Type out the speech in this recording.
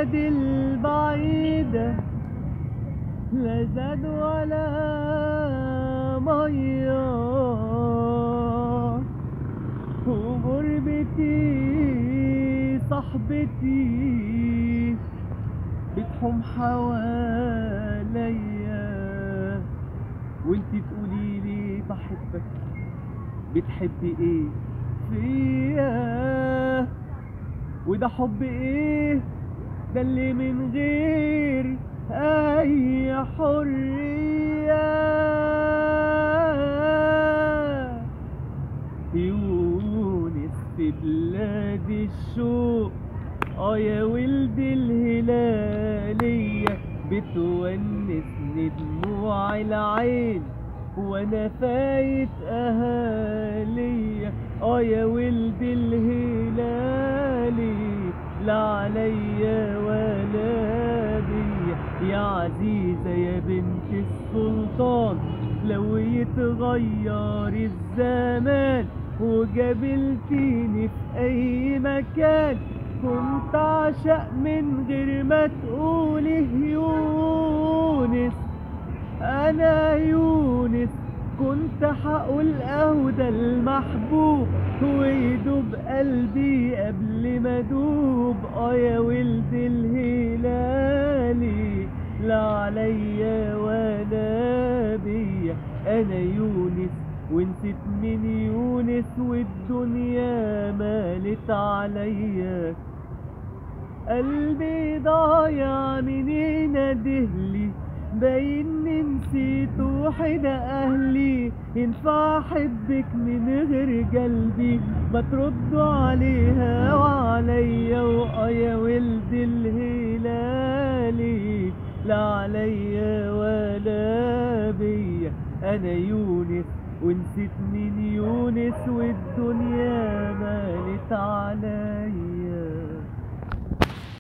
بلادي البعيدة لا زاد ولا مية وغربتي صاحبتي بتحوم حواليا وانتي تقولي لي بحبك بتحبي ايه فيا وده حب ايه ده اللي من غير اي حرية يونس في بلاد الشوق اه يا ولد الهلالية بتونسني دموع العين وانا فايت اهالية اه يا ولد الهلالي لا عليا ولا بيا يا عزيزة يا بنت السلطان لو يتغير الزمان وقابلتيني في اي مكان كنت عشق من غير ما تقولي يونس انا يونس كنت حقول اهو ده المحبوب ويدوب قلبي قبل ما دوب اه يا ولد الهلالي لا عليا ولا بيا انا يونس ونسيت من يونس والدنيا مالت عليا قلبي ضايع منين ادهلي باين نسيت وحدة اهلي ينفع احبك من غير قلبي ما تردوا عليها وعليا واه يا ولد الهلالي لا عليا ولا بيا انا يونس ونسيت من يونس والدنيا مالت عليا